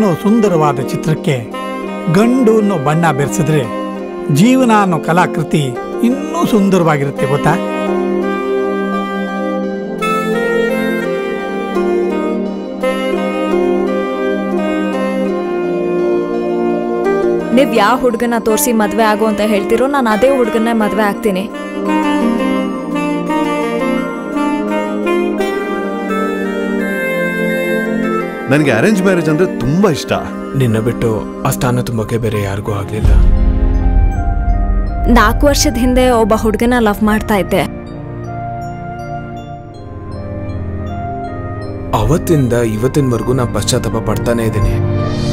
ಅನ್ನೋ ಸುಂದರವಾದ ಚಿತ್ರಕ್ಕೆ ಗಂಡು ಅನ್ನೋ ಬಣ್ಣ ಬೆರೆಸಿದ್ರೆ ಜೀವನ ಅನ್ನೋ ಕಲಾಕೃತಿ ಇನ್ನೂ ಸುಂದರವಾಗಿರುತ್ತೆ ಗೊತ್ತಾ ನೀವ್ ಯಾವ ಹುಡುಗನ ತೋರಿಸಿ ಮದ್ವೆ ಆಗು ಅಂತ ಹೇಳ್ತಿರೋ ನಾನು ಅದೇ ಹುಡುಗನ್ನೇ ಮದ್ವೆ ಆಗ್ತೀನಿ ನನಗೆ ಅರೇಂಜ್ ಮ್ಯಾರೇಜ್ ಅಂದ್ರೆ ತುಂಬಾ ಇಷ್ಟ ನಿನ್ನ ಬಿಟ್ಟು ಆ ಸ್ಥಾನ ತುಂಬಕ್ಕೆ ಬೇರೆ ಯಾರಿಗೂ ಆಗ್ಲಿಲ್ಲ ನಾಲ್ಕು ವರ್ಷದ ಹಿಂದೆ ಒಬ್ಬ ಹುಡುಗನ ಲವ್ ಮಾಡ್ತಾ ಇದ್ದೆ ಅವತ್ತಿಂದ ಇವತ್ತಿನವರೆಗೂ ನಾ ಪಶ್ಚಾತ್ತಾಪ ಪಡ್ತಾನೆ ಇದ್ದೀನಿ